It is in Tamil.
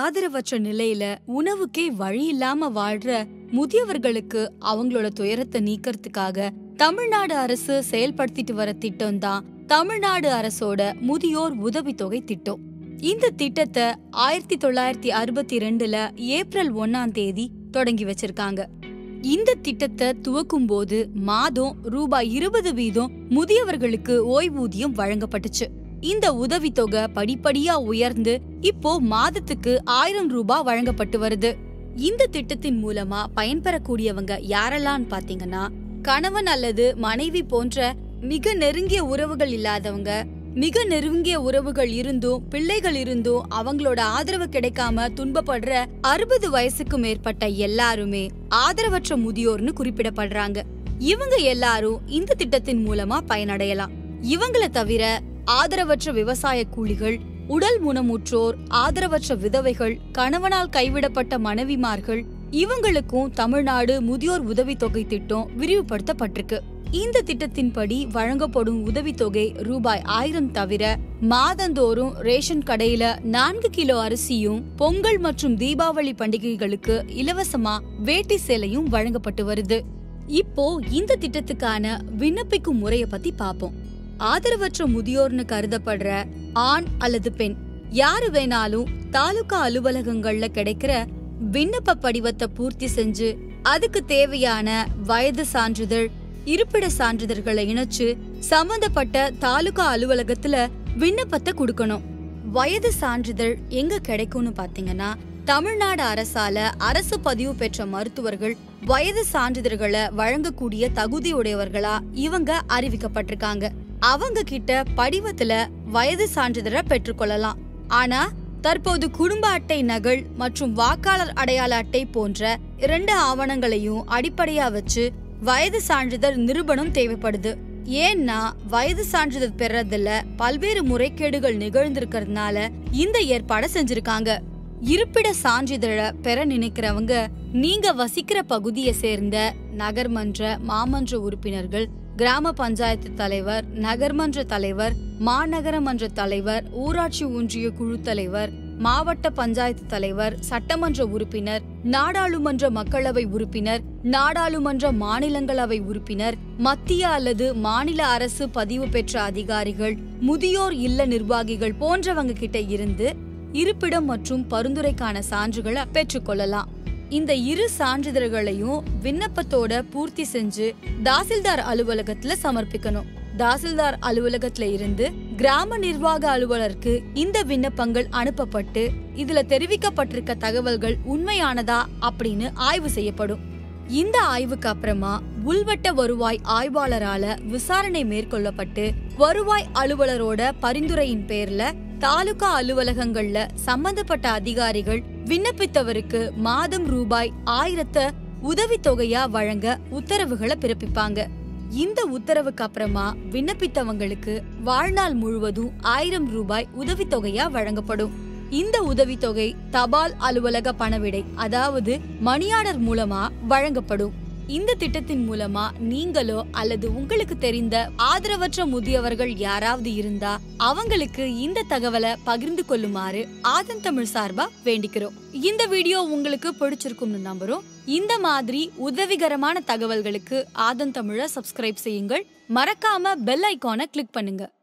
ஆதரவற்ற நிலையில உணவுக்கே வழி இல்லாம வாழ்ற முதியவர்களுக்கு அவங்களோட துயரத்தை நீக்கறதுக்காக தமிழ்நாடு அரசு செயல்படுத்திட்டு வர திட்டம் தான் தமிழ்நாடு அரசோட முதியோர் உதவித்தொகை திட்டம் இந்த திட்டத்தை ஆயிரத்தி தொள்ளாயிரத்தி அறுபத்தி ரெண்டுல ஏப்ரல் ஒன்னாம் தேதி தொடங்கி வச்சிருக்காங்க இந்த திட்டத்தை துவக்கும் போது மாதம் ரூபாய் இருபது வீதம் முதியவர்களுக்கு ஓய்வூதியம் வழங்கப்பட்டுச்சு இந்த உதவித்தொகை படிப்படியா உயர்ந்து இப்போ மாதத்துக்கு ஆயிரம் ரூபாய் வழங்கப்பட்டு வருது இந்த திட்டத்தின் மூலமா பயன்பெறக்கூடியவங்க யாரெல்லாம் பாத்தீங்கன்னா கணவன் அல்லது மனைவி போன்ற மிக நெருங்கிய உறவுகள் இல்லாதவங்க மிக நெருங்கிய உறவுகள் இருந்தும் பிள்ளைகள் இருந்தும் அவங்களோட ஆதரவு கிடைக்காம துன்பப்படுற அறுபது வயசுக்கு மேற்பட்ட எல்லாருமே ஆதரவற்ற முதியோர்னு குறிப்பிடப்படுறாங்க இவங்க எல்லாரும் இந்த திட்டத்தின் மூலமா பயனடையலாம் இவங்கள தவிர ஆதரவற்ற விவசாய கூலிகள் உடல் முனமுற்றோர் ஆதரவற்ற விதவைகள் கணவனால் கைவிடப்பட்ட மனைவிமார்கள் இவங்களுக்கும் தமிழ்நாடு முதியோர் உதவித்தொகை திட்டம் விரிவுபடுத்தப்பட்டிருக்கு இந்த திட்டத்தின்படி வழங்கப்படும் உதவித்தொகை ரூபாய் ஆயிரம் தவிர மாதந்தோறும் ரேஷன் கடையில நான்கு கிலோ அரிசியும் பொங்கல் மற்றும் தீபாவளி பண்டிகைகளுக்கு இலவசமா வேட்டி சேலையும் வழங்கப்பட்டு வருது இப்போ இந்த திட்டத்துக்கான விண்ணப்பிக்கும் முறைய பத்தி பாப்போம் ஆதரவற்ற முதியோர்னு கருதப்படுற ஆண் அல்லது பெண் யாரு வேணாலும் தாலுகா அலுவலகங்கள்ல கிடைக்கிற விண்ணப்ப படிவத்தை பூர்த்தி செஞ்சு அதுக்கு தேவையான வயது சான்றிதழ் இருப்பிட சான்றிதழ்களை இணைச்சு சம்பந்தப்பட்ட தாலுகா அலுவலகத்துல விண்ணப்பத்தை கொடுக்கணும் வயது சான்றிதழ் எங்க கிடைக்கும்னு பாத்தீங்கன்னா தமிழ்நாடு அரசால அரசு பதிவு பெற்ற மருத்துவர்கள் வயது சான்றிதழ்களை வழங்கக்கூடிய தகுதியுடையவர்களா இவங்க அறிவிக்கப்பட்டிருக்காங்க அவங்க கிட்ட படிவத்துல வயது சான்றிதழை பெற்றுக்கொள்ளலாம் ஆனா தற்போது குடும்ப அட்டை நகல் மற்றும் வாக்காளர் அடையாள அட்டை போன்ற இரண்டு ஆவணங்களையும் அடிப்படையா வச்சு வயது சான்றிதழ் நிரூபணம் தேவைப்படுது ஏன்னா வயது சான்றிதழ் பெறதுல பல்வேறு முறைகேடுகள் நிகழ்ந்திருக்கிறதுனால இந்த ஏற்பாடை செஞ்சிருக்காங்க இருப்பிட சான்றிதழை பெற நினைக்கிறவங்க நீங்க வசிக்கிற பகுதியை சேர்ந்த நகர்மன்ற மாமன்ற உறுப்பினர்கள் கிராம பஞ்சாயத்து தலைவர் நகர்மன்ற தலைவர் மாநகர மன்ற தலைவர் ஊராட்சி ஒன்றிய குழு தலைவர் மாவட்ட பஞ்சாயத்து தலைவர் சட்டமன்ற உறுப்பினர் நாடாளுமன்ற மக்களவை உறுப்பினர் நாடாளுமன்ற மாநிலங்களவை உறுப்பினர் மத்திய அல்லது மாநில அரசு பதிவு பெற்ற அதிகாரிகள் முதியோர் இல்ல நிர்வாகிகள் போன்றவங்க கிட்ட இருந்து இருப்பிடம் மற்றும் பரிந்துரைக்கான சான்றுகளை பெற்றுக்கொள்ளலாம் இந்த இரு சான்றிதழ்களையும் விண்ணப்பத்தோட பூர்த்தி செஞ்சு தாசில்தார் அலுவலகத்துல சமர்ப்பிக்கணும் தாசில்தார் அலுவலகத்துல இருந்து கிராம நிர்வாக அலுவலருக்கு இந்த விண்ணப்பங்கள் அனுப்பப்பட்டு இதுல தெரிவிக்கப்பட்டிருக்க தகவல்கள் உண்மையானதா அப்படின்னு ஆய்வு செய்யப்படும் இந்த ஆய்வுக்கு அப்புறமா உள்வட்ட வருவாய் ஆய்வாளரால விசாரணை மேற்கொள்ளப்பட்டு வருவாய் அலுவலரோட பரிந்துரையின் பேர்ல தாலுகா அலுவலகங்கள்ல சம்பந்தப்பட்ட அதிகாரிகள் விண்ணப்பித்தவருக்கு மாதம் ரூபாய் ஆயிரத்த உதவித்தொகையா வழங்க உத்தரவுகளை பிறப்பிப்பாங்க இந்த உத்தரவுக்கு அப்புறமா விண்ணப்பித்தவங்களுக்கு வாழ்நாள் முழுவதும் ஆயிரம் ரூபாய் உதவித்தொகையா வழங்கப்படும் இந்த உதவித்தொகை தபால் அலுவலக பணவிடை அதாவது மணியாளர் மூலமா வழங்கப்படும் இந்த திட்டத்தின் மூலமா நீங்களோ அல்லது உங்களுக்கு தெரிந்த ஆதரவற்ற முதியவர்கள் யாராவது இருந்தா அவங்களுக்கு இந்த தகவலை பகிர்ந்து கொள்ளுமாறு ஆதன் தமிழ் சார்பா வேண்டிக்கிறோம் இந்த வீடியோ உங்களுக்கு பிடிச்சிருக்கும்னு நம்புறோம் இந்த மாதிரி உதவிகரமான தகவல்களுக்கு ஆதன் தமிழ சப்ஸ்கிரைப் செய்யுங்கள் மறக்காம பெல் ஐகானை கிளிக் பண்ணுங்க